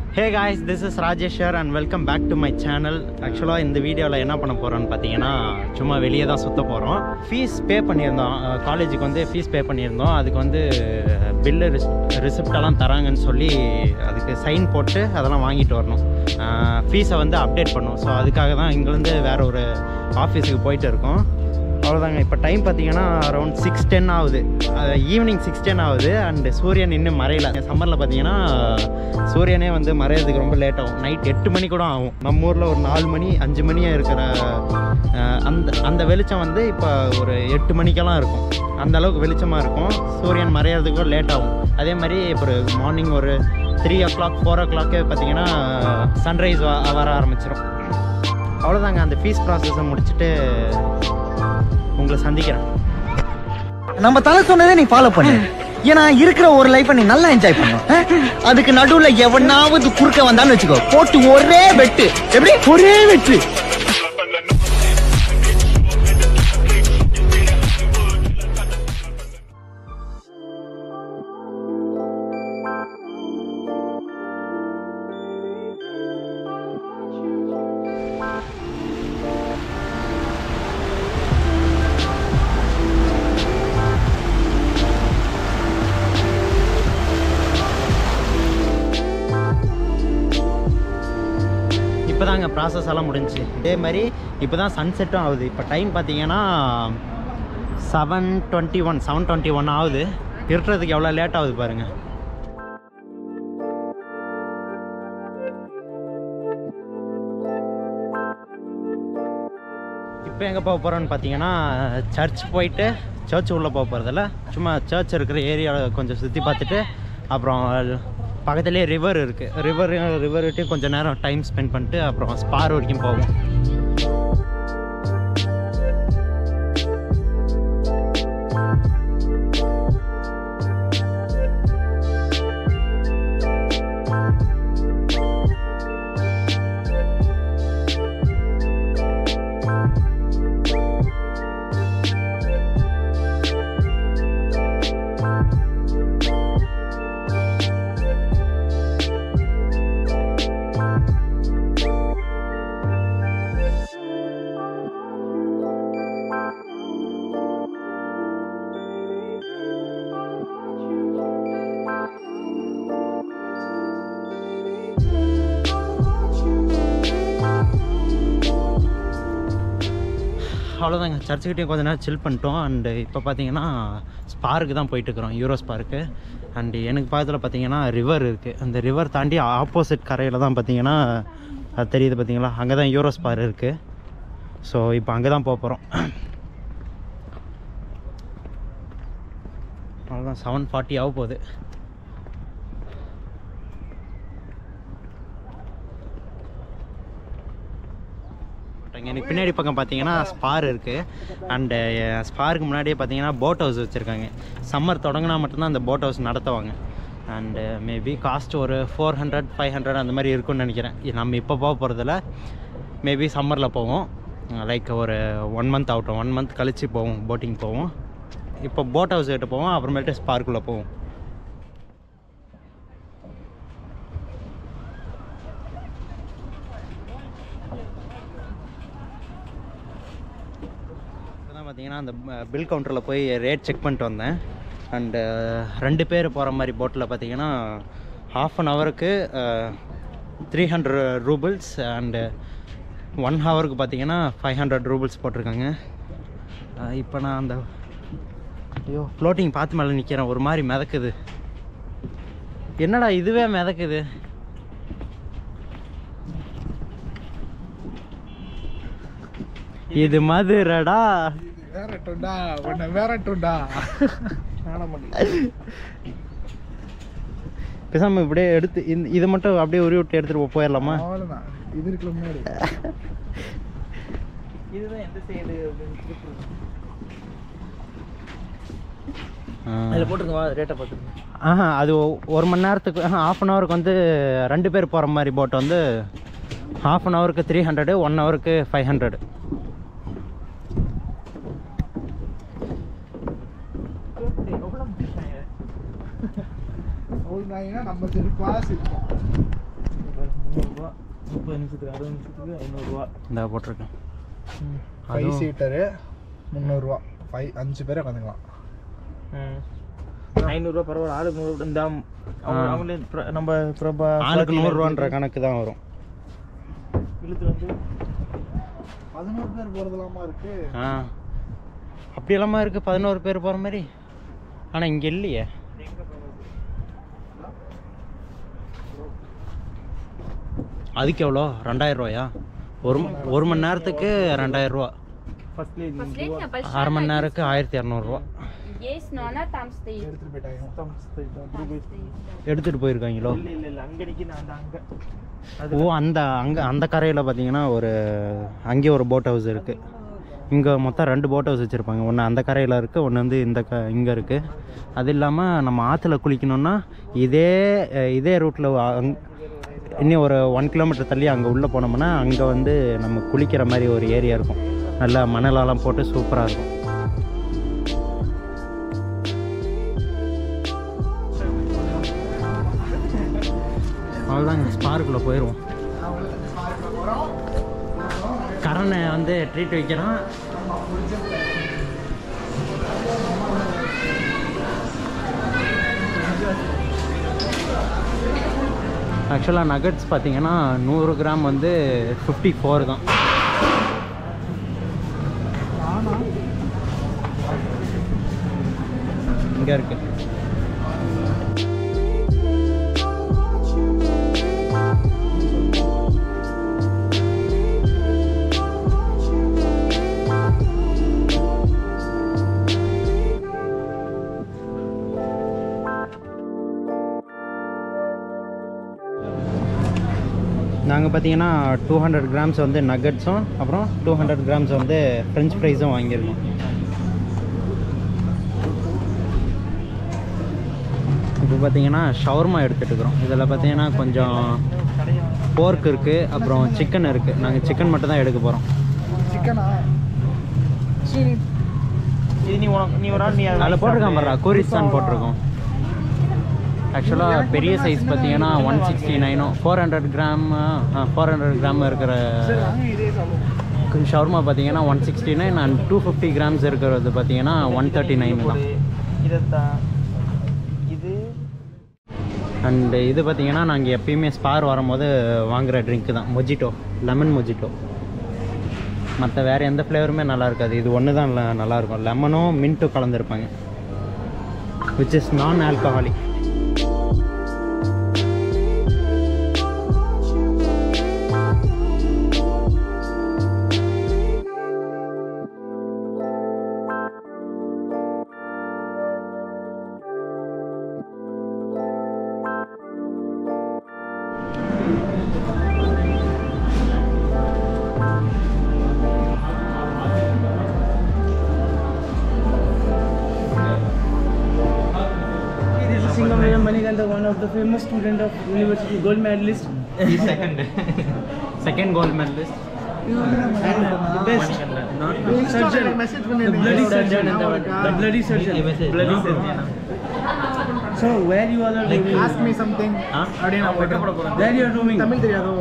Hey guys this is Rajeshar and welcome back to my channel ஆக்சுவலாக இந்த வீடியோவில் என்ன பண்ண போகிறோன்னு பார்த்தீங்கன்னா சும்மா வெளியே தான் சுற்ற போகிறோம் ஃபீஸ் பே பண்ணியிருந்தோம் காலேஜுக்கு வந்து ஃபீஸ் பே பண்ணியிருந்தோம் அதுக்கு வந்து பில்லு ரிசிப்டெல்லாம் தராங்கன்னு சொல்லி அதுக்கு சைன் போட்டு அதெல்லாம் வாங்கிட்டு வரணும் ஃபீஸை வந்து அப்டேட் பண்ணும் ஸோ அதுக்காக தான் இங்கேருந்து வேற ஒரு ஆஃபீஸுக்கு போயிட்டு இருக்கோம் அவ்வளோதாங்க இப்போ டைம் பார்த்தீங்கன்னா அரௌண்ட் சிக்ஸ் டென் ஆகுது ஈவினிங் சிக்ஸ் டென் ஆகுது அண்டு சூரியன் இன்னும் மறையல சம்மரில் பார்த்தீங்கன்னா சூரியனே வந்து மறையிறதுக்கு ரொம்ப லேட் ஆகும் நைட் எட்டு மணி கூட ஆகும் நம்ம ஊரில் ஒரு நாலு மணி அஞ்சு மணியாக இருக்கிற அஹ், அந்த அந்த வெளிச்சம் வந்து இப்போ ஒரு எட்டு மணிக்கெல்லாம் இருக்கும் அந்த அளவுக்கு வெளிச்சமாக இருக்கும் சூரியன் மறையிறதுக்கு கூட லேட் ஆகும் அதே மாதிரி இப்போ ஒரு மார்னிங் ஒரு three o'clock four o'clock பார்த்தீங்கன்னா சன்ரைஸ் வர ஆரம்பிச்சிடும் அவ்வளோதாங்க அந்த ஃபீஸ் ப்ராசஸை முடிச்சுட்டு உங்களை சந்திக்கிறேன் நம்ம தலை சொன்னதை நீ ஃபாலோ பண்ணு ஏன்னா இருக்கிற ஒரு லைஃபை நீ நல்லா என்ஜாய் பண்ணும் ஆ? அதுக்கு நடுவுல எவனாவது குறுக்க வந்தான்னு வச்சுக்கோ போட்டு ஒரே வெட்டு எப்படி ஒரே வெட்டு இப்போ தாங்க ப்ராசஸ் எல்லாம் முடிஞ்சுச்சு இதே மாதிரி இப்போ தான் சன்செட்டும் ஆகுது இப்போ டைம் பார்த்தீங்கன்னா seven twenty one seven twenty one ஆகுது இருக்கிறதுக்கு எவ்வளோ லேட் ஆகுது பாருங்கள் இப்போ எங்கே போக போகிறோன்னு பார்த்தீங்கன்னா சர்ச் போயிட்டு சர்ச் உள்ளே போக போகிறதில்ல சும்மா சர்ச் இருக்கிற ஏரியாவில் கொஞ்சம் சுற்றி பார்த்துட்டு அப்புறம் பக்கத்துலேயே ரிவர் இருக்குது ரிவர் ரிவர்கிட்டையும் கொஞ்சம் நேரம் டைம் ஸ்பெண்ட் பண்ணிட்டு அப்புறம் ஸ்பார் வரைக்கும் போவோம் அவ்வளோதாங்க சர்ச்சுக்கிட்டையும் கொஞ்ச நேரம் சில் பண்ணிட்டோம் அண்டு இப்போ பார்த்தீங்கன்னா ஸ்பாருக்கு தான் போயிட்டுருக்குறோம் யூரோ ஸ்பாருக்கு அண்டு எனக்கு பக்கத்தில் பார்த்தீங்கன்னா ரிவர் இருக்குது அந்த ரிவர் தாண்டி ஆப்போசிட் கரையில் தான் பார்த்தீங்கன்னா அது தெரியுது பார்த்தீங்களா அங்கே தான் யூரோ ஸ்பார் இருக்குது ஸோ இப்போ அங்கே தான் போக போகிறோம் அவ்வளோதான் செவன் ஃபார்ட்டி ஆக போகுது போட்டாங்க. எனக்கு பின்னாடி பக்கம் பார்த்தீங்கன்னா ஸ்பார் இருக்குது அண்டு ஸ்பாருக்கு முன்னாடியே பார்த்தீங்கன்னா போட் ஹவுஸ் வச்சுருக்காங்க சம்மர் தொடங்கினா மட்டும்தான் அந்த போட் ஹவுஸ் நடத்துவாங்க அண்டு மேபி காஸ்ட் ஒரு ஃபோர் ஹண்ட்ரட் ஃபைவ் ஹண்ட்ரட் அந்த மாதிரி இருக்கும்னு நினைக்கிறேன் இது நம்ம இப்போ போக போகிறதில்ல மேபி சம்மரில் போவோம் லைக் ஒரு ஒன் மந்த் ஆகட்டும் ஒன் மந்த் கழித்து போவோம் போட்டிங் போவோம் இப்போ போட் ஹவுஸ் கிட்ட போவோம் அப்புறமேட்டு ஸ்பார்க்குள்ளே போவோம் இப்போதான் பார்த்தீங்கன்னா அந்த பில் கவுண்டரில் போய் ரேட் செக் பண்ணிட்டு வந்தேன் அண்டு ரெண்டு பேர் போகிற மாதிரி போட்டில் பார்த்தீங்கன்னா ஹாஃப் அன் ஹவருக்கு three hundred rupees and one ஹவருக்கு பார்த்தீங்கன்னா ஃபைவ் ஹண்ட்ரட் ரூபிள்ஸ் போட்டிருக்காங்க இப்போ நான் அந்த ஐயோ ஃப்ளோட்டிங் பார்த்து மேலே நிற்கிறேன் ஒரு மாதிரி மிதக்குது என்னடா இதுவே மிதக்குது இது மதுரடா வேறட்டும்டா உன்னை வேறட்டும்டா நாணமணி பேசாம இப்படியே எடுத்து இந்த இது மட்டும் அப்படியே உருவி விட்டு எடுத்துட்டு போயிடலாமா அவ்வளோதான் இது இருக்குல்ல முன்னாடி இதுதான் எந்த சைடு ஆ. அதில் போட்டுருங்க ரேட்டை பார்த்துருங்க ஆஹா அது ஒ- ஒரு மணி நேரத்துக்கு ஹாஃப் அன் ஹவருக்கு வந்து ரெண்டு பேர் போகிற மாதிரி போட் வந்து ஹாஃப் அன் ஹவருக்கு த்ரீ ஹண்ட்ரடு ஒன் ஹவருக்கு ஃபைவ் ஹண்ட்ரட் ஓல்டாயினா நம்ம சரி கிளாஸ் இருக்கும் முந்நூறுரூவா முப்பது நிமிஷத்துக்கு அறுபது நிமிஷத்துக்கு ஐநூறுரூவா இந்த போட்டிருக்கேன் ஃபைவ் அதுவும் சீட்டரு முந்நூறுரூவா ஃபைவ் அஞ்சு பேர் உட்காந்துக்கலாம் ஐநூறுரூவா பரவாயில்ல ஆளுக்கு நூறு இந்த அவங்க ஆ. அவங்களே பிர- நம்ம பிரபா ஆளுக்கு நூறுரூவான்ற கணக்கு தான் வரும் இழுத்து வந்து பதினோரு பேர் போகிறதுலாமா இருக்கு ஆ அப்படி எல்லாமா இருக்குது பதினோரு பேர் போகிற மாதிரி ஆனால் இங்கே இல்லையே அதுக்கு எவ்வளோ ரெண்டாயிரம் ரூபாயா ஒரு ம- ஒரு மணி நேரத்துக்கு ரெண்டாயிரம் ரூபா ஃபர்ஸ்ட்லேயே Последняя большая அரை மணி разница. நேரத்துக்கு ஆயிரத்தி இரநூறுவா Есть, но она там стоит. எடுத்துகிட்டு போயிட்டாங்க там стоит, да, Там другой. стоит, да. எடுத்துகிட்டு போயிருக்காங்களோ இல்ல இல்ல இல்ல அங்க நிக்கி நான் அந்த அங்க ஓ அந்த அங்கே அந்த கரையில் பார்த்தீங்கன்னா ஒரு அங்கே ஒரு போட் ஹவுஸ் இருக்குது இங்கே மொத்தம் ரெண்டு போட் ஹவுஸ் வச்சுருப்பாங்க ஒன்று அந்த கரையில் இருக்குது ஒன்று வந்து இந்த க இங்கே இருக்குது அது இல்லாமல் நம்ம ஆற்றுல குளிக்கணும்னா இதே அஹ், இதே ரூட்டில் இன்னும் ஒரு ஒன் கிலோமீட்டர் தள்ளி அங்கே உள்ளே போனோம்னா அங்கே வந்து நம்ம குளிக்கிற மாதிரி ஒரு ஏரியா இருக்கும் நல்லா மணலெல்லாம் போட்டு சூப்பராக இருக்கும் அவ்வளோதாங்க ஸ்பார்க்குள்ளே போயிடுவோம் கரணை வந்து ட்ரீட் வைக்கிறான் ஆக்சுவலாக நகட்ஸ் பார்த்தீங்கன்னா நூறு கிராம் வந்து ஃபிஃப்டி ஃபோர் தான் இங்கே இருக்கு நாங்கள் பார்த்தீங்கன்னா டூ ஹண்ட்ரட் கிராம்ஸ் வந்து நகட்ஸும் அப்புறம் டூ ஹண்ட்ரட் கிராம்ஸ் வந்து ஃப்ரெஞ்ச் ஃப்ரைஸும் வாங்கியிருக்கோம் இப்போ பார்த்தீங்கன்னா ஷவர்மா எடுத்துகிட்டு இருக்கிறோம் இதில் பார்த்தீங்கன்னா கொஞ்சம் போர்க் இருக்குது அப்புறம் சிக்கன் இருக்குது நாங்கள் சிக்கன் மட்டும் தான் எடுக்க போகிறோம் சிக்கனா சரி இது நீ உனக்கு நீ ஒரு ஆள் நீ அதை அதில் வாங்கி போட்டிருக்கான் சாப்பிடு. பாரு கூரிஸ்தான் போட்டிருக்கோம் ஆக்சுவலாக பெரிய சைஸ் பார்த்தீங்கன்னா ஒன் சிக்ஸ்டி நைனும் four hundred gram four hundred gram இருக்கிற இதே சாப்பிடுவோம் ஷவர்மா பார்த்தீங்கன்னா one sixty nine and two fifty grams இருக்கிறது பார்த்தீங்கன்னா ஒன் தேர்ட்டி நைன் தான் இதைத்தான் இது அண்ட் இது பார்த்தீங்கன்னா நாங்கள் எப்பயுமே ஸ்பார் வரும்போது வாங்குகிற ட்ரிங்க் தான் மொஜிட்டோ லெமன் மொஜிட்டோ மற்ற வேறு எந்த ஃப்ளேவருமே நல்லா இருக்காது இது ஒன்று தான் நல்லா- நல்லா இருக்கும் லெமனும் மின்ட்டும் கலந்துருப்பாங்க which is non alcoholic This is Singamaya Manikanda, one of the famous student of university, gold medalist. Second second gold medalist And the best surgeon, the bloody surgeon, the bloody surgeon, bloody surgeon. So where you all are living? Ask me something அப்படியே நான் போட்டேன் Where you are rooming? தமிழ் தெரியாதோ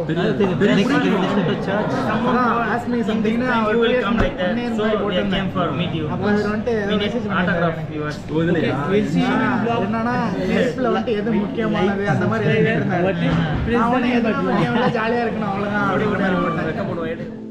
ask me something You will come like that. So they came for meet you. அப்போ அவர் வந்துட்டு We need message autograph yours. Okay, we'll see you in vlog. என்னன்னா லைஃப்ல வந்துட்டு எது முக்கியமானது அந்த மாதிரி எழுதிட்டு இருந்தாரு What is- நான் உடனே எது முக்கியம் ஜாலியா இருக்கணும் அவ்வளவுதான் அப்படி ஒரு மாதிரி போட்டேன் வெக்கப்படுவோம், எடு.